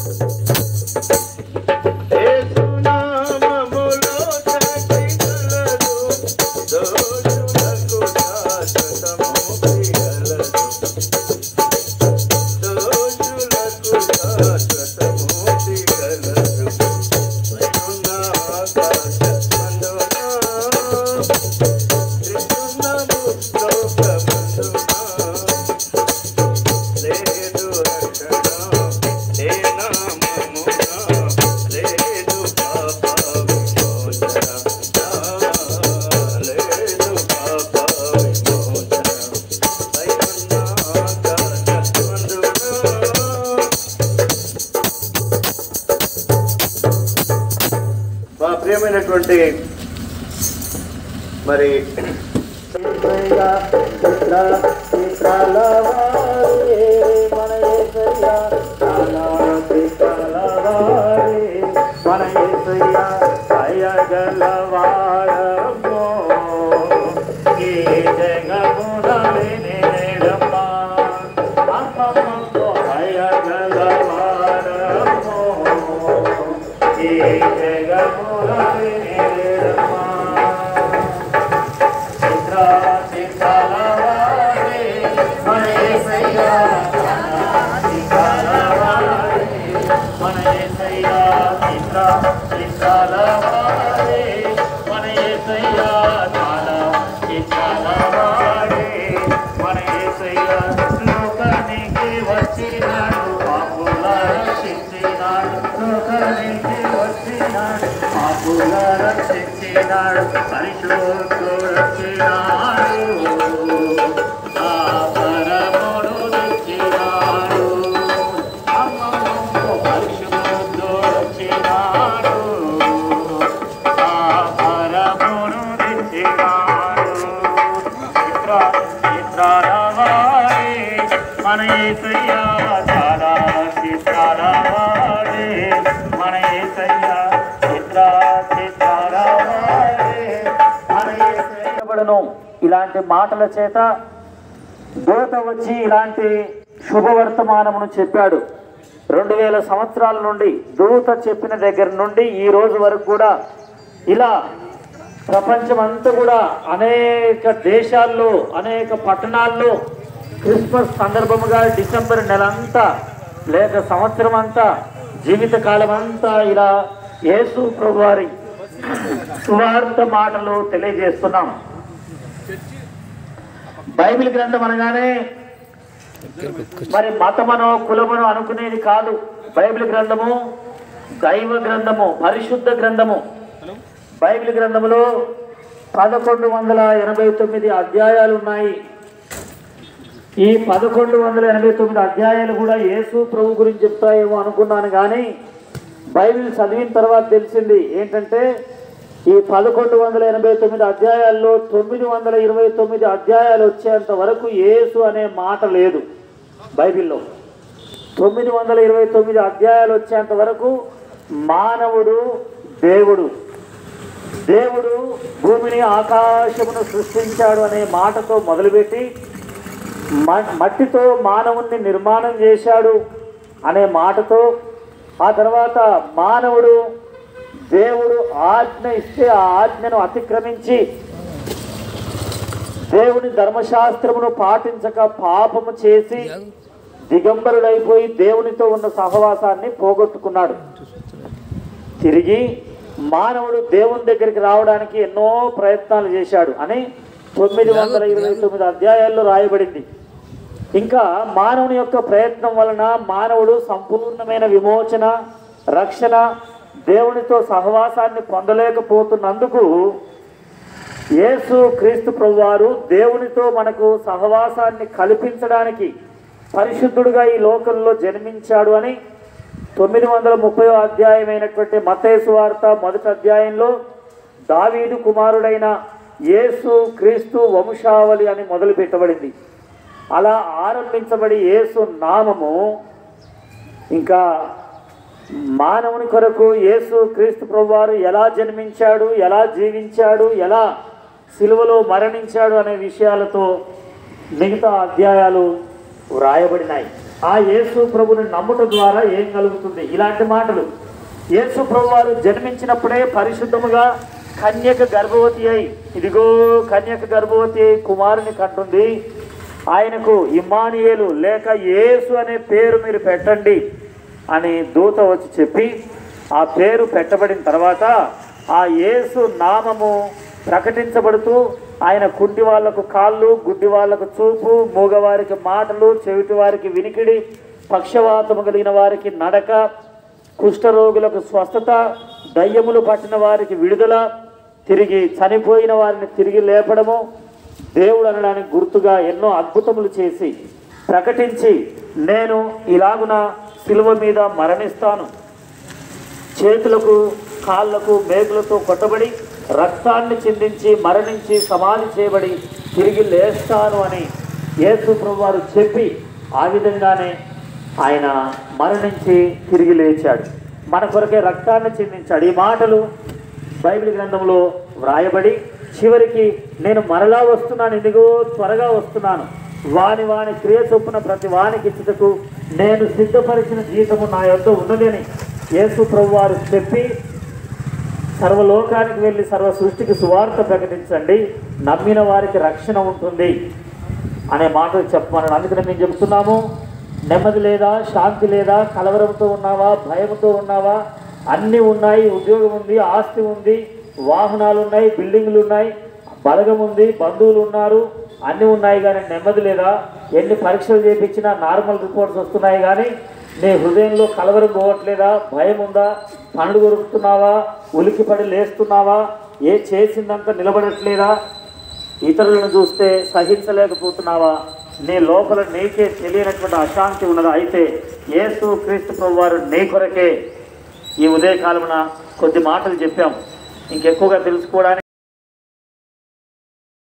యేసునామములో శక్తిగలదు, దోషులకు శాశ్వతము ప్రియలదు. దోషులకు శాశ్వతము ప్రియలదు. పైనున్న ఆకాశమందున, క్రీస్తునము లోకమందున, లేదు రక్షణ ఏ నామమున లేదు పాప విమోచన లేదు పాప విమోచన పైనున్న ఆకాశమందున మా ప్రియమైనటువంటి మరి మన ఏసయ్య అయగలవాడమ్మో ఈ జగమున లేనిడమ్మా అమ్మమ్మో అయగలవాడమ్మో ఈ జగమున లేనిడమ్మా చిత్ర చిత్రాలవాడే మన ఏసయ్య చిత్రాలవాడే మన ఏసయ్య చిత్ర చిత్రాలవాడే మన ఏసయ్య చాలా చిత్రాలవాడే మన ఏసయ్య లోకానికి వచ్చినాడు పాపుల రక్షించినాడు లోకానికి వచ్చినాడు పాపుల రక్షించినాడు పరిశుద్ధుడు వచ్చినాడు ఆ పరముడు తెచ్చినాడు అమ్మమ్మ పరిశుద్ధుడు వచ్చినాడు ఆ పరముడు తెచ్చినాడు చిత్ర చిత్రాలవాడే మన ఏసయ్య చాలా చిత్రాలవాడే మన ఏసయ్య చిత్ర చిత్రాలవాడే మన ఏసయ్యబడను ఇలాంటి మాటల చేత దూత వచ్చి ఇలాంటి శుభవర్తమానమును చెప్పాడు రెండు వేల సంవత్సరాల నుండి దూత చెప్పిన దగ్గర నుండి ఈ రోజు వరకు కూడా ఇలా ప్రపంచం అంతా కూడా అనేక దేశాల్లో అనేక పట్టణాల్లో క్రిస్మస్ సందర్భముగా డిసెంబర్ నెలంతా లేక సంవత్సరం అంతా జీవిత కాలం అంతా ఇలా యేసు ప్రభువారి సువార్త మాటలు తెలియజేస్తున్నాం బైబిల్ గ్రంథం అనగానే మరి మతమనో కులమనో అనుకునేది కాదు బైబిల్ గ్రంథము దైవ గ్రంథము పరిశుద్ధ గ్రంథము బైబిల్ గ్రంథములో పదకొండు వందల ఎనభై తొమ్మిది అధ్యాయాలు ఉన్నాయి ఈ పదకొండు వందల ఎనభై తొమ్మిది అధ్యాయాలు కూడా యేసు ప్రభు గురించి చెప్తాయేమో అనుకున్నాను కానీ బైబిల్ చదివిన తర్వాత తెలిసింది ఏంటంటే ఈ పదకొండు వందల ఎనభై తొమ్మిది అధ్యాయాల్లో తొమ్మిది వందల ఇరవై తొమ్మిది అధ్యాయాలు వచ్చేంత వరకు యేసు అనే మాట లేదు బైబిల్లో తొమ్మిది వందల ఇరవై తొమ్మిది అధ్యాయాలు వచ్చేంత వరకు మానవుడు దేవుడు దేవుడు భూమిని ఆకాశమును సృష్టించాడు అనే మాటతో మొదలుపెట్టి మ- మట్టితో మానవుణ్ణి నిర్మాణం చేశాడు అనే మాటతో ఆ తర్వాత మానవుడు దేవుడు ఆజ్ఞ ఇస్తే ఆ ఆజ్ఞను అతిక్రమించి దేవుని ధర్మశాస్త్రమును పాటించక పాపము చేసి దిగంబరుడైపోయి దేవునితో ఉన్న సహవాసాన్ని పోగొట్టుకున్నాడు తిరిగి మానవుడు దేవుని దగ్గరికి రావడానికి ఎన్నో ప్రయత్నాలు చేశాడు అని తొమ్మిది వందల ఇరవై తొమ్మిది అధ్యాయాల్లో రాయబడింది ఇంకా మానవుని యొక్క ప్రయత్నం వలన మానవుడు సంపూర్ణమైన విమోచన రక్షణ దేవునితో సహవాసాన్ని పొందలేకపోతున్నందుకు యేసు క్రీస్తు ప్రభువారు దేవునితో మనకు సహవాసాన్ని కల్పించడానికి పరిశుద్ధుడుగా ఈ లోకంలో జన్మించాడు అని తొమ్మిది వందల ముప్పై అధ్యాయమైనటువంటి మతేసు వార్త మొదటి అధ్యాయంలో దావీదు కుమారుడైన యేసు క్రీస్తు వంశావళి అని మొదలు పెట్టబడింది అలా ఆరంభించబడి యేసు నామము ఇంకా మానవుని కొరకు యేసు క్రీస్తు ప్రభువారు ఎలా జన్మించాడు ఎలా జీవించాడు ఎలా సిలువలో మరణించాడు అనే విషయాలతో మిగతా అధ్యాయాలు వ్రాయబడినాయి ఆ యేసు ప్రభుని నమ్ముట ద్వారా ఏం కలుగుతుంది ఇలాంటి మాటలు యేసు ప్రభు వారు జన్మించినప్పుడే పరిశుద్ధముగా కన్యక గర్భవతి అయి ఇదిగో కన్యక గర్భవతి అయి కుమారుని కంటుంది ఆయనకు ఇమానియేలు లేక యేసు అనే పేరు మీరు పెట్టండి అని దూత వచ్చి చెప్పి ఆ పేరు పెట్టబడిన తర్వాత ఆ యేసు నామము ప్రకటించబడుతూ ఆయన కుంటి వాళ్లకు కాళ్ళు గుడ్డి వాళ్లకు చూపు మూగవారికి మాటలు చెవిటి వారికి వినికిడి పక్షవాతము కలిగిన వారికి నడక కుష్ఠరోగులకు స్వస్థత దయ్యములు పట్టిన వారికి విడుదల తిరిగి చనిపోయిన వారిని తిరిగి లేపడము దేవుడు అనడానికి గుర్తుగా ఎన్నో అద్భుతములు చేసి ప్రకటించి నేను ఇలాగున శిలువ మీద మరణిస్తాను చేతులకు కాళ్ళకు మేకులతో కొట్టబడి రక్తాన్ని చిందించి మరణించి సమాధి చేయబడి తిరిగి లేస్తాను అని యేసు ప్రభు వారు చెప్పి ఆ విధంగానే ఆయన మరణించి తిరిగి లేచాడు మన కొరకే రక్తాన్ని చిందించాడు ఈ మాటలు బైబిల్ గ్రంథంలో వ్రాయబడి చివరికి నేను మరలా వస్తున్నాను ఇదిగో త్వరగా వస్తున్నాను వాని వాని క్రియ చొప్పున ప్రతి వానికి ఇచ్చుటకు నేను సిద్ధపరిచిన జీతము నా యొద్ద ఉన్నదని యేసు ప్రభు వారు చెప్పి సర్వలోకానికి వెళ్ళి సర్వ సృష్టికి సువార్త ప్రకటించండి నమ్మిన వారికి రక్షణ ఉంటుంది అనే మాటలు చెప్పమని అందుకని మేము చెప్తున్నాము నెమ్మది లేదా శాంతి లేదా కలవరంతో ఉన్నావా భయంతో ఉన్నావా అన్నీ ఉన్నాయి ఉద్యోగం ఉంది ఆస్తి ఉంది వాహనాలు ఉన్నాయి బిల్డింగ్లు ఉన్నాయి బలగం ఉంది బంధువులు ఉన్నారు అన్నీ ఉన్నాయి కానీ నెమ్మది లేదా ఎన్ని పరీక్షలు చేయించినా నార్మల్ రిపోర్ట్స్ వస్తున్నాయి కానీ నీ హృదయంలో కలవరం పోవట్లేదా భయం ఉందా పండుగ కొరుకుతున్నావా ఉలికిపడి లేస్తున్నావా ఏ చేసిందంతా నిలబడట్లేదా ఇతరులను చూస్తే సహించలేకపోతున్నావా నీ లోపల నీకే తెలియనటువంటి అశాంతి ఉన్నదా అయితే యేసు క్రీస్తు ప్రభు వారు నీ కొరకే ఈ ఉదయకాలమున కొద్ది మాటలు చెప్పాం ఇంకెక్కువగా తెలుసుకోవడానికి